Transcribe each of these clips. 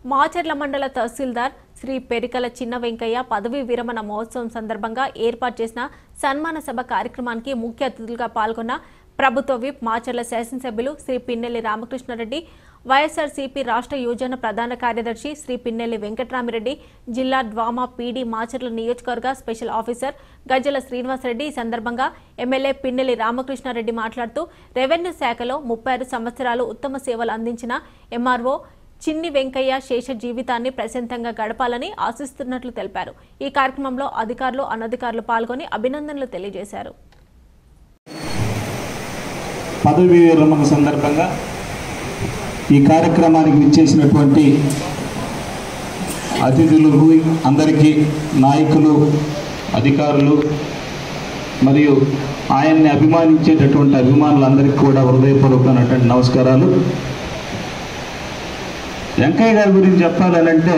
మాచర్ల మండల తహసీల్దార్ శ్రీ పెరికల చిన్న వెంకయ్య పదవీ విరమణ మహోత్సవం సందర్భంగా ఏర్పాటు చేసిన సన్మాన సభ కార్యక్రమానికి ముఖ్య అతిథులుగా పాల్గొన్న ప్రభుత్వ విప్ మాచర్ల శాసనసభ్యులు శ్రీ పిన్నెల్లి రామకృష్ణారెడ్డి వైఎస్ఆర్సీపీ రాష్ట్ర యోజన ప్రధాన కార్యదర్శి శ్రీ పిన్నెల్లి వెంకట్రామిరెడ్డి జిల్లా డ్వామా పీడీ మాచర్ల నియోజకవర్గ స్పెషల్ ఆఫీసర్ గజ్జల శ్రీనివాసరెడ్డి ఈ సందర్భంగా ఎమ్మెల్యే పిన్నెల్లి రామకృష్ణారెడ్డి మాట్లాడుతూ రెవెన్యూ శాఖలో ముప్పై ఆరు సంవత్సరాలు ఉత్తమ సేవలు అందించిన ఎంఆర్ఓ చిన్ని వెంకయ్య శేష జీవితాన్ని ప్రశాంతంగా గడపాలని ఆశిస్తున్నట్లు తెలిపారు ఈ కార్యక్రమంలో అధికారులు అనధికారులు పాల్గొని అభినందనలు తెలియజేశారు పదవి విరమణ సందర్భంగా ఈ కార్యక్రమానికి విచ్చేసినటువంటి అతిథులకు అందరికీ నాయకులు అధికారులు మరియు ఆయన్ని అభిమానించేటటువంటి అభిమానులందరికీ కూడా హృదయపూర్వకమైనటువంటి నమస్కారాలు వెంకయ్య గారి గురించి చెప్పాలంటే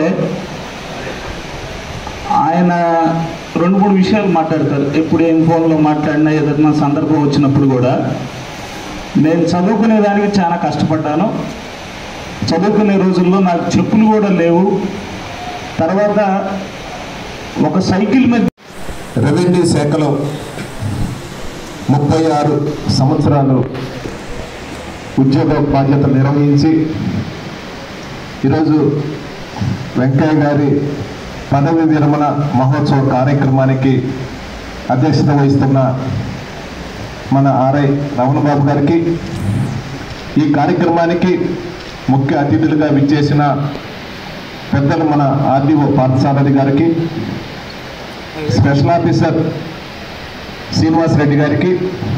ఆయన రెండు మూడు విషయాలు మాట్లాడతారు ఎప్పుడు ఏం ఫోన్లో మాట్లాడినా ఏదైనా సందర్భం వచ్చినప్పుడు కూడా నేను చదువుకునే దానికి చాలా కష్టపడ్డాను చదువుకునే రోజుల్లో నాకు చెప్పులు కూడా లేవు తర్వాత ఒక సైకిల్ మీద రెవెన్యూ శాఖలో ముప్పై ఆరు సంవత్సరాలు ఉద్యోగ బాధ్యతలు నిర్వహించి ఈరోజు వెంకయ్య గారి పదవి విరమణ మహోత్సవ కార్యక్రమానికి అధ్యక్షత వహిస్తున్న మన ఆర్ఐ రమణబాబు గారికి ఈ కార్యక్రమానికి ముఖ్య అతిథులుగా విచ్చేసిన పెద్దలు మన ఆర్డీఓ పార్థసారథి గారికి స్పెషల్ ఆఫీసర్ శ్రీనివాస్ రెడ్డి గారికి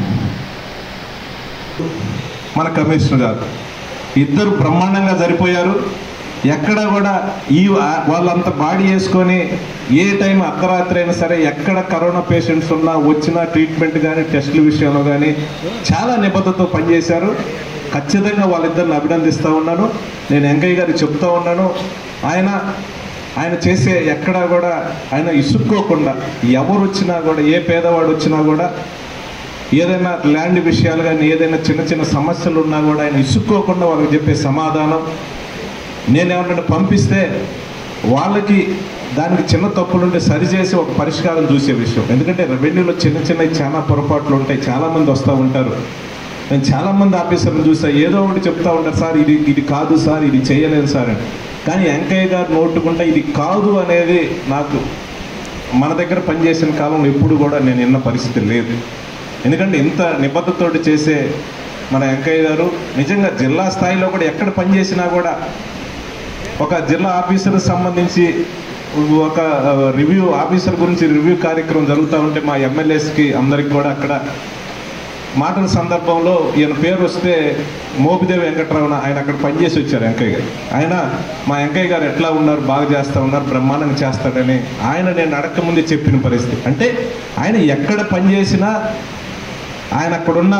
మన కమిషనర్ గారు ఇద్దరు బ్రహ్మాండంగా సరిపోయారు ఎక్కడ కూడా ఈ వాళ్ళంత బాడీ వేసుకొని ఏ టైం అర్ధరాత్రి అయినా సరే ఎక్కడ కరోనా పేషెంట్స్ ఉన్నా వచ్చిన ట్రీట్మెంట్ కానీ టెస్టుల విషయంలో కానీ చాలా నిబద్ధతతో పనిచేశారు ఖచ్చితంగా వాళ్ళిద్దరిని అభినందిస్తూ ఉన్నాను నేను వెంకయ్య గారికి చెప్తా ఉన్నాను ఆయన ఆయన చేసే ఎక్కడా కూడా ఆయన ఇసుక్కోకుండా ఎవరు వచ్చినా కూడా ఏ పేదవాడు వచ్చినా కూడా ఏదైనా ల్యాండ్ విషయాలు కానీ ఏదైనా చిన్న చిన్న సమస్యలు ఉన్నా కూడా ఆయన ఇసుక్కోకుండా వాళ్ళకి చెప్పే సమాధానం నేనేమన్నా పంపిస్తే వాళ్ళకి దానికి చిన్న తప్పులుంటే సరిచేసి ఒక పరిష్కారం చూసే విషయం ఎందుకంటే రెవెన్యూలో చిన్న చిన్న చాలా పొరపాట్లు ఉంటాయి చాలామంది వస్తూ ఉంటారు నేను చాలామంది ఆఫీసర్లు చూసా ఏదో ఒకటి చెప్తా ఉంటారు సార్ ఇది ఇది కాదు సార్ ఇది చేయలేదు సార్ అని కానీ వెంకయ్య గారు నోటుకుంటే ఇది కాదు అనేది నాకు మన దగ్గర పనిచేసిన కాలంలో ఎప్పుడు కూడా నేను విన్న పరిస్థితి లేదు ఎందుకంటే ఇంత నిబద్ధతోటి చేసే మన వెంకయ్య గారు నిజంగా జిల్లా స్థాయిలో కూడా ఎక్కడ పనిచేసినా కూడా ఒక జిల్లా ఆఫీసర్ సంబంధించి ఒక రివ్యూ ఆఫీసర్ గురించి రివ్యూ కార్యక్రమం జరుగుతూ ఉంటే మా ఎమ్మెల్యేస్కి అందరికి కూడా అక్కడ మాటల సందర్భంలో ఈయన పేరు వస్తే మోపిదేవి వెంకటరమణ ఆయన అక్కడ పనిచేసి వచ్చారు వెంకయ్య గారు ఆయన మా వెంకయ్య గారు ఎట్లా ఉన్నారు బాగా చేస్తూ ఉన్నారు బ్రహ్మాండంగా చేస్తాడని ఆయన నేను అడక్క ముందే చెప్పిన పరిస్థితి అంటే ఆయన ఎక్కడ పనిచేసినా ఆయన అక్కడున్న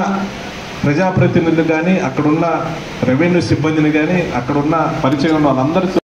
ప్రజాప్రతినిధులు కానీ అక్కడున్న రెవెన్యూ సిబ్బందిని కానీ అక్కడున్న పరిచయం ఉన్న వాళ్ళందరితో